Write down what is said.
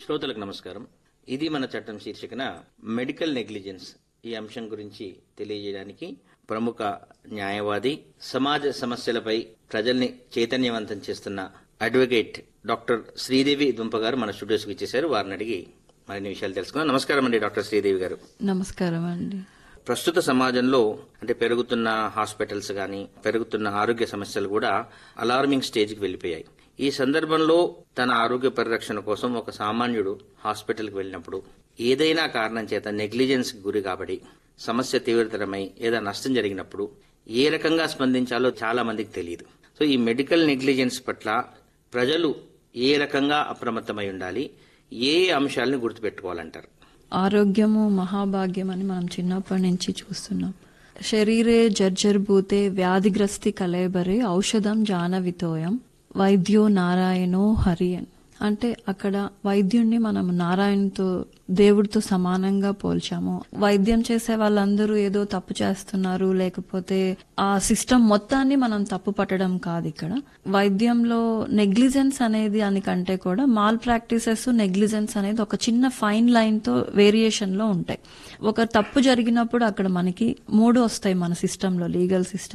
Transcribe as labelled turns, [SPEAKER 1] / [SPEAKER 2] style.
[SPEAKER 1] శ్రోతలకు నమస్కారం ఇది మన చట్టం శీర్షికన మెడికల్ నెగ్లిజెన్స్ ఈ అంశం గురించి తెలియజేయడానికి ప్రముఖ న్యాయవాది సమాజ సమస్యలపై ప్రజల్ని చైతన్యవంతం చేస్తున్న అడ్వకేట్ డాక్టర్ శ్రీదేవి దుంప గారు మన స్టూడియోస్కి ఇచ్చేశారు వారిని అడిగి మరిన్ని విషయాలు తెలుసుకుందాం నమస్కారం అండి డాక్టర్ శ్రీదేవి గారు
[SPEAKER 2] నమస్కారం అండి
[SPEAKER 1] ప్రస్తుత సమాజంలో అంటే పెరుగుతున్న హాస్పిటల్స్ కానీ పెరుగుతున్న ఆరోగ్య సమస్యలు కూడా అలార్మింగ్ స్టేజ్కి వెళ్ళిపోయాయి ఈ సందర్భంలో తన ఆరోగ్య పరిరక్షణ కోసం ఒక సామాన్యుడు హాస్పిటల్కి వెళ్ళినప్పుడు ఏదైనా కారణం చేత నెగ్లిజెన్స్ గురి కాబడి సమస్య తీవ్రతరమై ఏదైనా నష్టం జరిగినప్పుడు ఏ రకంగా స్పందించాలో చాలా మందికి తెలియదు సో ఈ మెడికల్ నెగ్లిజెన్స్ పట్ల ప్రజలు ఏ రకంగా అప్రమత్తమై ఉండాలి ఏ అంశాలను గుర్తుపెట్టుకోవాలంటారు
[SPEAKER 2] ఆరోగ్యము మహాభాగ్యం అని మనం చిన్నప్పటి నుంచి చూస్తున్నాం శరీరే జర్జర్భూతే వ్యాధిగ్రస్తి కలేబరే ఔషధం జానవితోయం వైద్యో నారాయణో హరి అని అంటే అక్కడ వైద్యుణ్ణి మనం నారాయణతో దేవుడితో సమానంగా పోల్చాము వైద్యం చేసే వాళ్ళందరూ ఏదో తప్పు చేస్తున్నారు లేకపోతే ఆ సిస్టమ్ మొత్తాన్ని మనం తప్పు పట్టడం కాదు ఇక్కడ వైద్యంలో నెగ్లిజెన్స్ అనేది దానికంటే కూడా మాల్ ప్రాక్టీసెస్ నెగ్లిజెన్స్ అనేది ఒక చిన్న ఫైన్ లైన్ తో వేరియేషన్ లో ఉంటాయి ఒక తప్పు జరిగినప్పుడు అక్కడ మనకి మూడు వస్తాయి మన సిస్టంలో లీగల్ సిస్టమ్